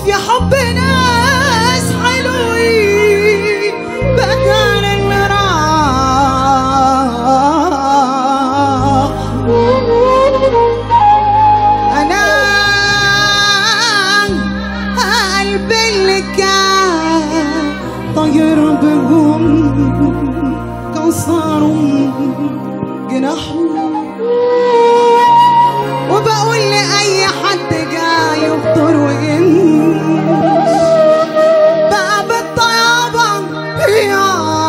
يا حب ناس حلوين بدل اللي راح انا قلبي اللي كان طاير بهم كسروا جناحهم وبقول لأي حد جاي يفطر ويمش بقى بالطيابة يا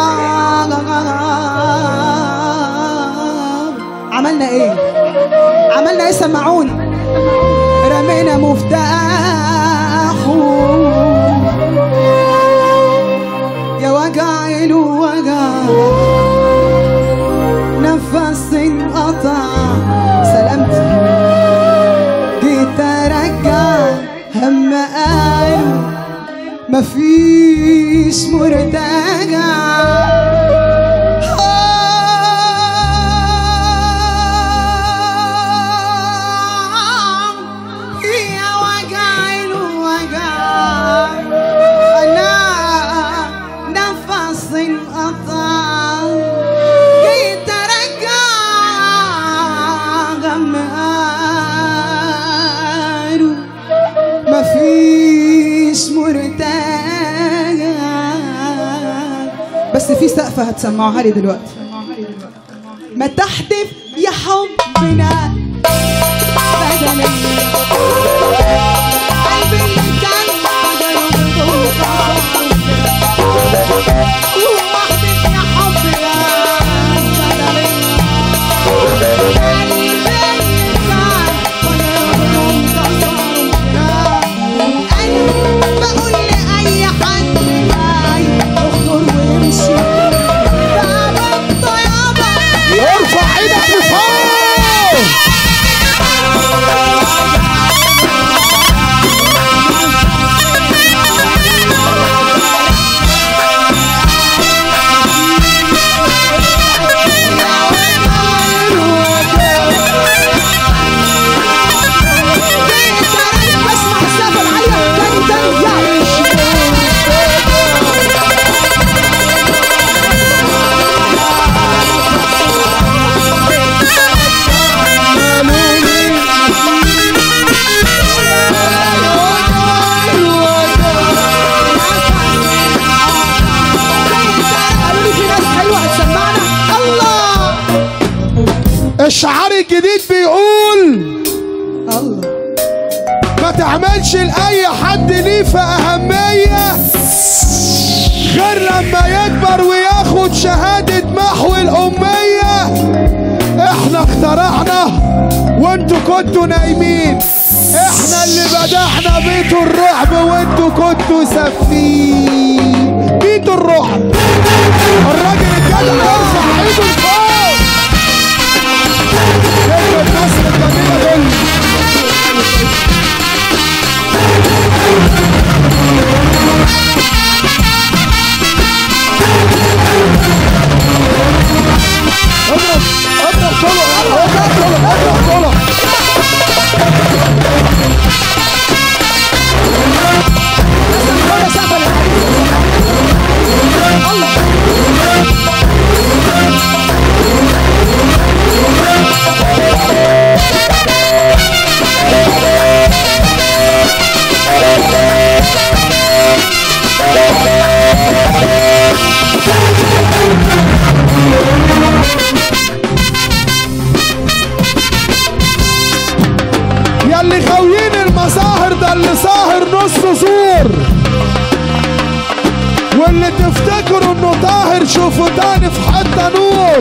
عملنا ايه؟ عملنا ايه سمعوني رمينا مفتاحه يا وجع له وجع نفس انقطع سلامتي جيت ارجع هم قالوا مفيش مرتجع يا وجع الوجع انا نفس انقطع جيت ارجع غم قالوا مفيش مرتجع بس في سقفة هتسمعوها لي دلوقتي ما تحدف يا حبنا بدل اللي قلبي اللي كان قدر ومحدف يا حبنا بدل اللي بقول لأي حد جاي يخطر ويمشي بقى بالطيابة ارفع ايدك لفوق اسمع السقف العالية تاني تاني يا قالوا لي في ناس حلوة هتسمعنا الله الشعار الجديد بيقول الله ما تعملش لأي حد ليه في أهمية غير لما يكبر وياخد شهادة محو الأمية احنا اخترعنا وانتوا كنتوا نايمين احنا اللي بدأنا بيت الرعب وانتوا كنتوا سافين بيت الرعب الراجل الجدع يرفع ايده لفوق كلمة مصر الجميلة دول اضرب اضرب طلع اضرب طلع اضرب طلع ولا سقف الله ياللي خاويين المظاهر ده اللي ساهر نص زور واللي تفتكروا انه طاهر شوفوا تاني في حتة نور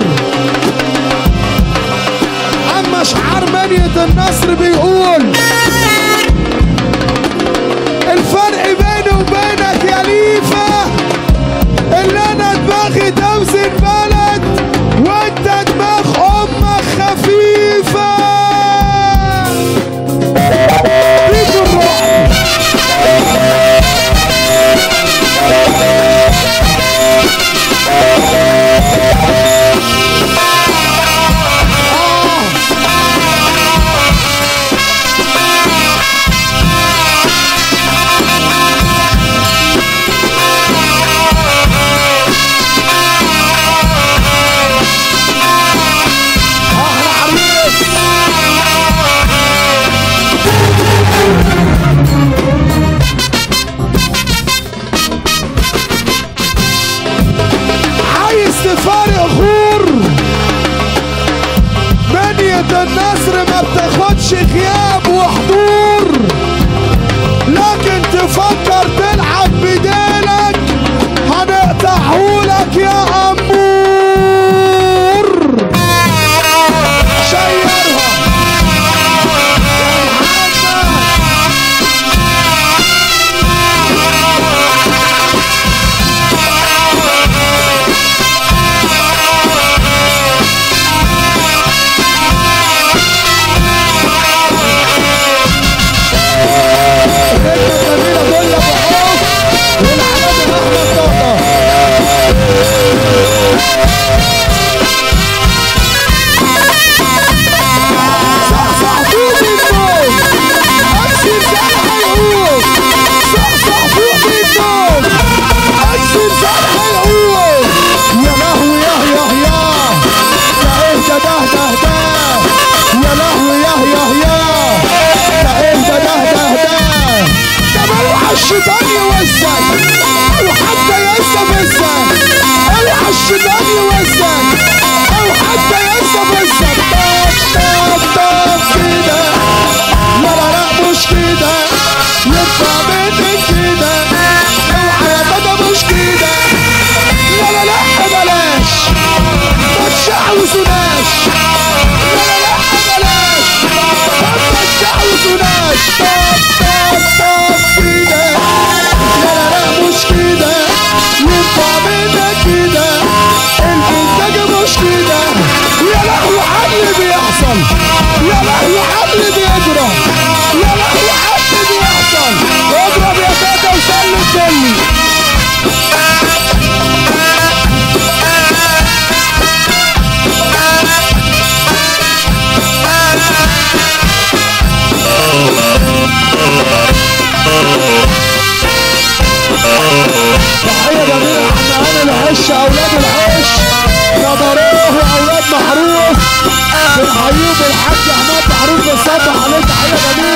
اما شعار منية النصر بيقول الفرق بيني وبينك يا ليفا اللي انا دماغي توزن بلد وانت دماغ امك خفيفه بيت الرعب آه. تعب وحضور لكن تفكر تلعب بديلك هنقطعهولك يا أمور شيرها يا محمد الرجة الجميلة دول أبو عوف والعماد أحمد طاطا صحصح فوق النوم أكسر جرح العود صحصح فوق النوم أكسر جرح العود يا لهوي يا يا يا يا إيه ده ده ده ده يا لهوي يا يا يا يا إيه ده ده ده ده ده ملوح الشيطان يوزك أو حتى ينسى بسك اوعى الشيطان يوزك أو حتى ينسى بسك طب طب طب كده لا لا لا مش كده ينفع منك كده اوعى يا بابا مش كده لا لا لا بلاش ما تشعوذوناش لا لا لا بلاش ما تشعوذوناش طب طب طب كده لا لا لا مش كده ينفع منك كده الانتاج مش كده يا لهوي على اللي بيحصل يا لهوي على اللي بيجرى يا لهوي على اللي بيحصل اضرب يا فاتا وسلم سلم تحية جميلة عم هاني العش أولاد العش نضروه أولاد محروس بنحييهم بالحاج أحمد محروس بنصبح عليه تحية جميلة